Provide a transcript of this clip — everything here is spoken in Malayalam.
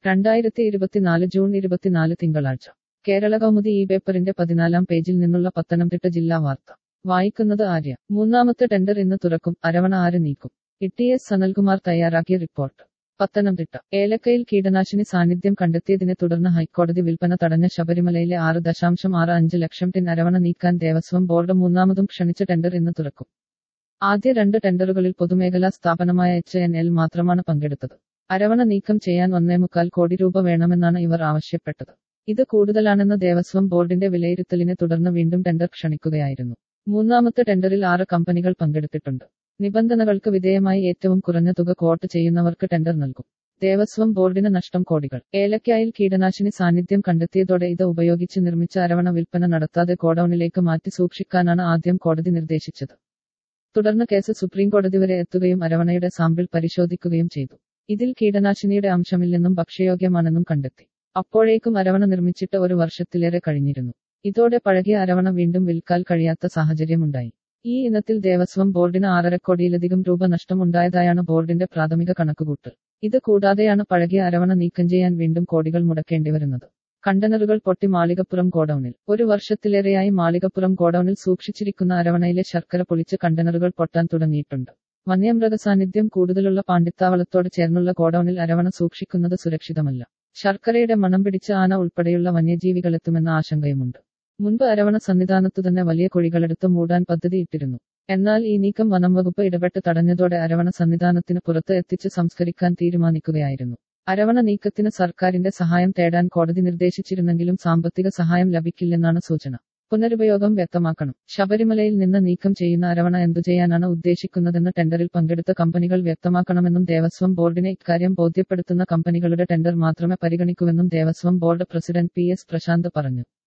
രണ്ടായിരത്തി ഇരുപത്തിനാല് ജൂൺ ഇരുപത്തിനാല് തിങ്കളാഴ്ച കേരള കൗമുദി ഈ പേപ്പറിന്റെ പതിനാലാം പേജിൽ നിന്നുള്ള പത്തനംതിട്ട ജില്ലാ വാർത്ത വായിക്കുന്നത് ആര്യ മൂന്നാമത്തെ ടെൻഡർ ഇന്ന് തുറക്കും അരവണ ആര് നീക്കും ഇ എസ് സനൽകുമാർ തയ്യാറാക്കിയ റിപ്പോർട്ട് പത്തനംതിട്ട ഏലക്കയിൽ കീടനാശിനി സാന്നിധ്യം കണ്ടെത്തിയതിനെ തുടർന്ന് ഹൈക്കോടതി വിൽപ്പന തടഞ്ഞ ശബരിമലയിലെ ആറ് ദശാംശം ആറ് അഞ്ച് ലക്ഷം ടിൻ അരവണ നീക്കാൻ ദേവസ്വം ബോർഡ് മൂന്നാമതും ക്ഷണിച്ച ടെൻഡർ ഇന്ന് തുറക്കും ആദ്യ രണ്ട് ടെൻഡറുകളിൽ പൊതുമേഖലാ സ്ഥാപനമായ എച്ച് എൻ എൽ മാത്രമാണ് പങ്കെടുത്തത് അരവണ നീക്കം ചെയ്യാൻ ഒന്നേമുക്കാൽ കോടി രൂപ വേണമെന്നാണ് ഇവർ ആവശ്യപ്പെട്ടത് ഇത് കൂടുതലാണെന്ന ദേവസ്വം ബോർഡിന്റെ വിലയിരുത്തലിനെ തുടർന്ന് വീണ്ടും ടെൻഡർ ക്ഷണിക്കുകയായിരുന്നു മൂന്നാമത്തെ ടെൻഡറിൽ ആറ് കമ്പനികൾ പങ്കെടുത്തിട്ടുണ്ട് നിബന്ധനകൾക്ക് വിധേയമായി ഏറ്റവും കുറഞ്ഞ തുക കോട്ട് ചെയ്യുന്നവർക്ക് ടെൻഡർ നൽകും ദേവസ്വം ബോർഡിന് നഷ്ടം കോടികൾ ഏലക്കായിൽ കീടനാശിനി സാന്നിധ്യം കണ്ടെത്തിയതോടെ ഇത് ഉപയോഗിച്ച് നിർമ്മിച്ച അരവണ വിൽപ്പന നടത്താതെ ഗോഡൌണിലേക്ക് മാറ്റി സൂക്ഷിക്കാനാണ് ആദ്യം കോടതി നിർദ്ദേശിച്ചത് തുടർന്ന് കേസ് സുപ്രീം കോടതി വരെ എത്തുകയും അരവണയുടെ സാമ്പിൾ പരിശോധിക്കുകയും ചെയ്തു ഇതിൽ കീടനാശിനിയുടെ അംശമില്ലെന്നും ഭക്ഷ്യയോഗ്യമാണെന്നും കണ്ടെത്തി അപ്പോഴേക്കും അരവണ നിർമ്മിച്ചിട്ട് ഒരു വർഷത്തിലേറെ കഴിഞ്ഞിരുന്നു ഇതോടെ പഴകിയ അരവണ വീണ്ടും വിൽക്കാൻ കഴിയാത്ത സാഹചര്യമുണ്ടായി ഈ ഇനത്തിൽ ദേവസ്വം ബോർഡിന് ആറര കോടിയിലധികം രൂപ നഷ്ടമുണ്ടായതായാണ് ബോർഡിന്റെ പ്രാഥമിക കണക്കുകൂട്ടൽ ഇത് കൂടാതെയാണ് പഴകിയ അരവണ നീക്കം ചെയ്യാൻ വീണ്ടും കോടികൾ മുടക്കേണ്ടി വരുന്നത് കണ്ടനറുകൾ പൊട്ടി മാളികപ്പുറം ഗോഡൌണിൽ ഒരു വർഷത്തിലേറെയായി മാളികപ്പുറം ഗോഡൌണിൽ സൂക്ഷിച്ചിരിക്കുന്ന അരവണയിലെ ശർക്കര പൊളിച്ച് കണ്ടനറുകൾ പൊട്ടാൻ തുടങ്ങിയിട്ടുണ്ട് വന്യമൃഗ സാന്നിധ്യം കൂടുതലുള്ള പാണ്ടിത്താവളത്തോട് ചേർന്നുള്ള ഗോഡൌണിൽ അരവണ സൂക്ഷിക്കുന്നത് സുരക്ഷിതമല്ല ശർക്കരയുടെ മണം പിടിച്ച ആന ഉൾപ്പെടെയുള്ള വന്യജീവികളെത്തുമെന്ന ആശങ്കയുമുണ്ട് മുൻപ് അരവണ സന്നിധാനത്തു തന്നെ വലിയ കുഴികളെടുത്ത് മൂടാൻ പദ്ധതി ഇട്ടിരുന്നു എന്നാൽ ഈ നീക്കം വനം വകുപ്പ് ഇടപെട്ട് തടഞ്ഞതോടെ അരവണ സന്നിധാനത്തിന് പുറത്ത് എത്തിച്ച് സംസ്കരിക്കാൻ തീരുമാനിക്കുകയായിരുന്നു അരവണ നീക്കത്തിന് സർക്കാരിന്റെ സഹായം തേടാൻ കോടതി നിർദ്ദേശിച്ചിരുന്നെങ്കിലും സാമ്പത്തിക സഹായം ലഭിക്കില്ലെന്നാണ് സൂചന പുനരുപയോഗം വ്യക്തമാക്കണം ശബരിമലയിൽ നിന്ന് നീക്കം ചെയ്യുന്ന അരവണ എന്തു ചെയ്യാനാണ് ഉദ്ദേശിക്കുന്നതെന്ന് ടെൻഡറിൽ പങ്കെടുത്ത കമ്പനികൾ വ്യക്തമാക്കണമെന്നും ദേവസ്വം ബോർഡിനെ ഇക്കാര്യം ബോധ്യപ്പെടുത്തുന്ന കമ്പനികളുടെ ടെൻഡർ മാത്രമേ പരിഗണിക്കൂവെന്നും Devaswom board president P S Prasanth പറഞ്ഞു